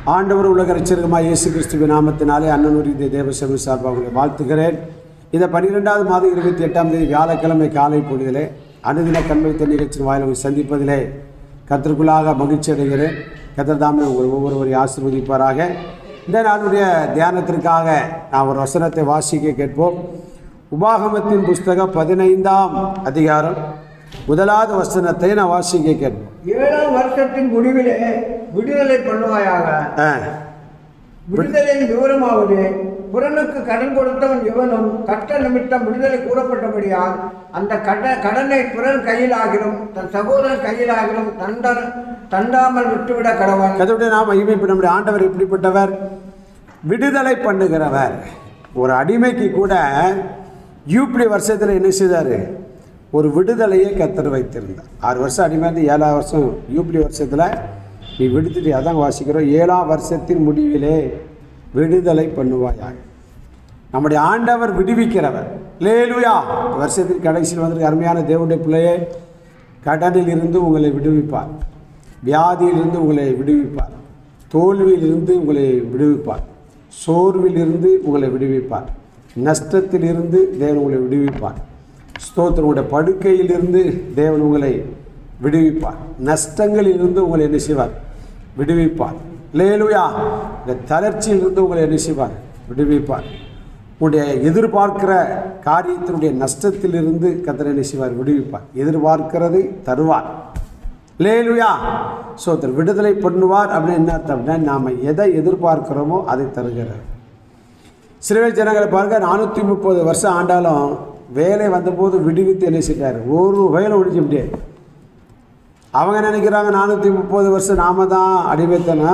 ஆண்டவர் உலக ரட்சகமாக இயேசு கிறிஸ்துவின் நாமத்தினாலே அண்ணனூர் இந்த தேவசபை சார்பாக உங்களை வாழ்த்துகிறேன் இந்த பன்னிரெண்டாவது மாதம் இருபத்தி எட்டாம் தேதி வியாழக்கிழமை காலை பொழுதிலே அனுதின கண்மணித்த நிகழ்ச்சியின் வாயில் உங்களை சந்திப்பதிலே கத்திற்குள்ளாக மகிழ்ச்சி அடைகிறேன் கத்தர் தாமே உங்கள் ஒவ்வொருவரையும் ஆசீர்வதிப்பாராக இந்த நாளுடைய தியானத்திற்காக நான் ஒரு வசனத்தை வாசிக்க கேட்போம் உபாகமத்தின் புஸ்தகம் பதினைந்தாம் அதிகாரம் முதலாவது வசனத்தை நான் வாசிக்க கேட்போம் ஏழாம் வருஷத்தின் முடிவிலே விடுதலை பண்ணுவாயாக ஆ விடுதலையின் விவரமாவது புறனுக்கு கடன் கொடுத்தவன் எவனும் கட்ட நிமித்தம் விடுதலை கூறப்பட்டபடியால் அந்த கட கடனை புறன் கையிலாகிலும் தன் சகோதரன் கையிலாகிலும் தண்ட தண்டாமல் விட்டுவிட கடவன் கதவுடைய நாம் மகிமைப்பட நம்முடைய ஆண்டவர் எப்படிப்பட்டவர் விடுதலை பண்ணுகிறவர் ஒரு அடிமைக்கு கூட யூப்ளி வருஷத்தில் என்ன செய்தார் ஒரு விடுதலையை கத்தர் வைத்திருந்தார் ஆறு வருஷம் அடிமை இருந்து ஏழாம் வருஷம் யூப்ளி வருஷத்தில் நீ விடுத்துட்டு அதான் வாசிக்கிறோம் ஏழாம் வருஷத்தின் முடிவிலே விடுதலை பண்ணுவாயாக நம்முடைய ஆண்டவர் விடுவிக்கிறவர் லேலுயா வருஷத்தின் கடைசியில் வந்திருக்க அருமையான தேவனுடைய பிள்ளையே கடனில் இருந்து உங்களை விடுவிப்பார் வியாதியிலிருந்து உங்களை விடுவிப்பார் தோல்வியிலிருந்து உங்களை விடுவிப்பார் சோர்விலிருந்து உங்களை விடுவிப்பார் நஷ்டத்திலிருந்து தேவன் உங்களை விடுவிப்பார் ஸ்தோத்திரனுடைய படுக்கையிலிருந்து தேவன் உங்களை விடுவிப்பார் நஷ்டங்களிலிருந்து உங்களை என்ன செய்வார் விடுவிப்பார் லேலுயா இந்த தளர்ச்சியிலிருந்து உங்களை என்ன செய்வார் விடுவிப்பார் உங்களுடைய எதிர்பார்க்கிற காரியத்தினுடைய நஷ்டத்திலிருந்து கத்தரை என்ன செய்வார் விடுவிப்பார் எதிர்பார்க்கிறதை தருவார் லேலுயா சோத்தர் விடுதலை பண்ணுவார் அப்படின்னு என்ன அர்த்தம் அப்படின்னா நாம் எதை எதிர்பார்க்கிறோமோ அதை தருகிறார் சிறுவேல் ஜனங்களை பாருங்க நானூற்றி முப்பது வருஷம் ஆண்டாலும் வேலை வந்தபோது விடுவித்து என்ன செய்கிறார் ஒரு வயலை ஒழிக்க முடியாது அவங்க நினைக்கிறாங்க நானூற்றி முப்பது வருஷம் நாம தான் அடிமைத்தனா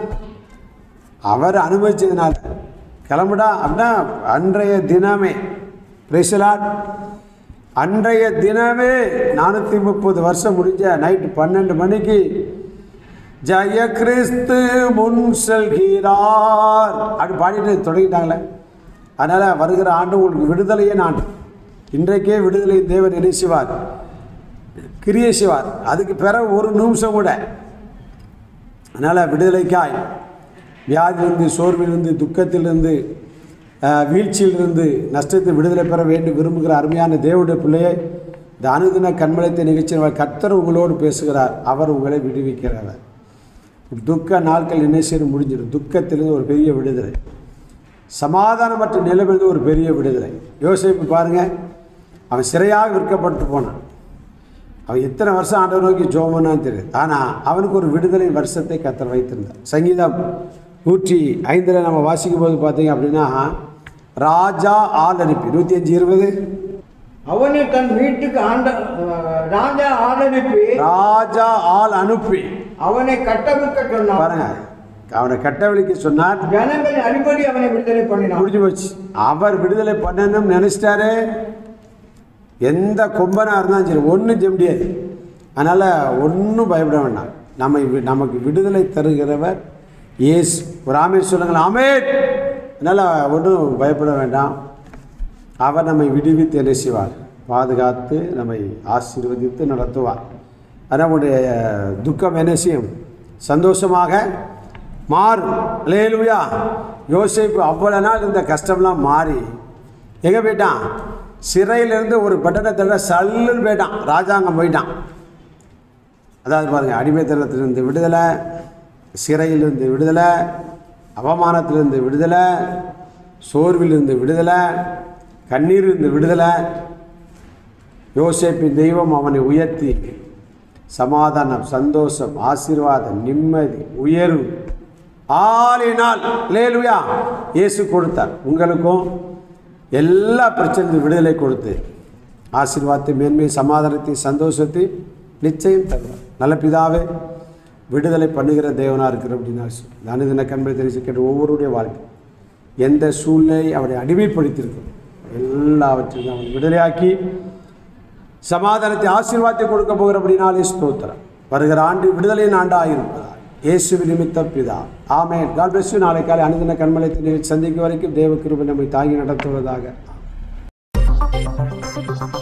அவர் அனுபவிச்சதுனால கிளம்புடா அப்படின்னா அன்றைய தினமே பிரைசலாட் அன்றைய தினமே நானூற்றி முப்பது வருஷம் முடிஞ்ச நைட்டு பன்னெண்டு மணிக்கு ஜெய கிறிஸ்து முன் செல்கிறார் அப்படி பாடிட்டு தொடங்கிட்டாங்களே அதனால் வருகிற ஆண்டு உங்களுக்கு விடுதலையே ஆண்டு இன்றைக்கே விடுதலை தேவன் என்ன செய்வார் கிரியை செய்வார் அதுக்கு பிறகு ஒரு நிமிஷம் கூட அதனால் விடுதலைக்காய் வியாதியிலிருந்து சோர்விலிருந்து துக்கத்திலிருந்து அஹ், வீழ்ச்சியிலிருந்து நஷ்டத்தை விடுதலை பெற வேண்டும் விரும்புகிற அருமையான தேவனுடைய பிள்ளையை இந்த அனுதின கண்மலத்தை நிகழ்ச்சியில் கர்த்தர் உங்களோடு பேசுகிறார் அவர் உங்களை விடுவிக்கிறவர் துக்க நாட்கள் என்ன செய்ய முடிஞ்சிடும் துக்கத்திலிருந்து ஒரு பெரிய விடுதலை சமாதானமற்ற நிலைமையிலிருந்து ஒரு பெரிய விடுதலை யோசிப்பு பாருங்க அவன் சிறையாக விற்கப்பட்டு போனான் அவன் எத்தனை வருஷம் ஆண்டவர் நோக்கி ஜோமனான்னு தெரியுது ஆனால் அவனுக்கு ஒரு விடுதலை வருஷத்தை கத்தர் வைத்திருந்தார் சங்கீதம் நூற்றி ஐந்தில் நம்ம வாசிக்கும் போது பார்த்தீங்க அப்படின்னா ராஜா ஆள் அனுப்பி நூற்றி அஞ்சு இருபது அவனை தன் வீட்டுக்கு ஆண்ட அஹ், ராஜா ஆளனுப்பி ராஜா ஆள் அனுப்பி அவனை கட்டமைக்க சொன்னான் பாருங்க அவனை கட்டவழிக்க சொன்னார் ஜனங்களின் அடிப்படை அவனை விடுதலை பண்ணினான் முடிஞ்சு போச்சு அவர் விடுதலை பண்ணணும்னு நினச்சிட்டாரு எந்த கொம்பனாக இருந்தாலும் சரி ஒன்றும் செய்ய முடியாது அதனால் ஒன்றும் பயப்பட வேண்டாம் நம்ம வி- நமக்கு விடுதலை தருகிறவர் ஏசு ஒரு ஆமேன் சொல்லுங்கள் ஆமேன் அதனால் ஒன்றும் பயப்பட வேண்டாம் அவர் நம்மை விடுவித்து என்ன செய்வார் பாதுகாத்து நம்மை ஆசீர்வதித்து நடத்துவார் அதனால் உடைய துக்கம் என்ன செய்யும் சந்தோஷமாக மாறும் லேலுயா யோசிப்பு அவ்வளோ நாள் இருந்த கஷ்டம்லாம் மாறி எங்கே போயிட்டான் சிறையிலேருந்து ஒரு பட்டணத்தில் சல்லுன்னு போயிட்டான் ராஜாங்கம் போயிட்டான் அதாவது பாருங்கள் அடிமைத்தனத்திலிருந்து விடுதலை சிறையிலிருந்து விடுதலை அவமானத்திலிருந்து விடுதலை சோர்விலிருந்து விடுதலை கண்ணீரிலிருந்து விடுதலை யோசேப்பின் தெய்வம் அவனை உயர்த்தி சமாதானம் சந்தோஷம் ஆசீர்வாதம் நிம்மதி உயர்வு ஆளினால் லேலுயா இயேசு கொடுத்தார் உங்களுக்கும் எல்லா பிரச்சனையும் விடுதலை கொடுத்து ஆசீர்வாதத்தை மேன்மை சமாதானத்தை சந்தோஷத்தை நிச்சயம் தருவார் நல்ல பிதாவே விடுதலை பண்ணுகிற தேவனாக இருக்கிற அப்படின்னா அனுதின கண்மை தெரிவித்து கேட்ட ஒவ்வொருடைய வாழ்க்கை எந்த சூழ்நிலை அவரை அடிமைப்படுத்தியிருக்கும் எல்லாவற்றையும் அவன் விடுதலையாக்கி சமாதானத்தை ஆசீர்வாதத்தை கொடுக்க போகிறபடினாலே ஸ்தோத்திரம் வருகிற ஆண்டு விடுதலையின் ஆண்டாக இருப்பதா இயேசு நிமித்த பிதா ஆமே கால் பிளஸ் நாளை காலை அனுதின கண்மலை சந்திக்கும் வரைக்கும் தேவ கிருபை நம்மை தாங்கி நடத்துவதாக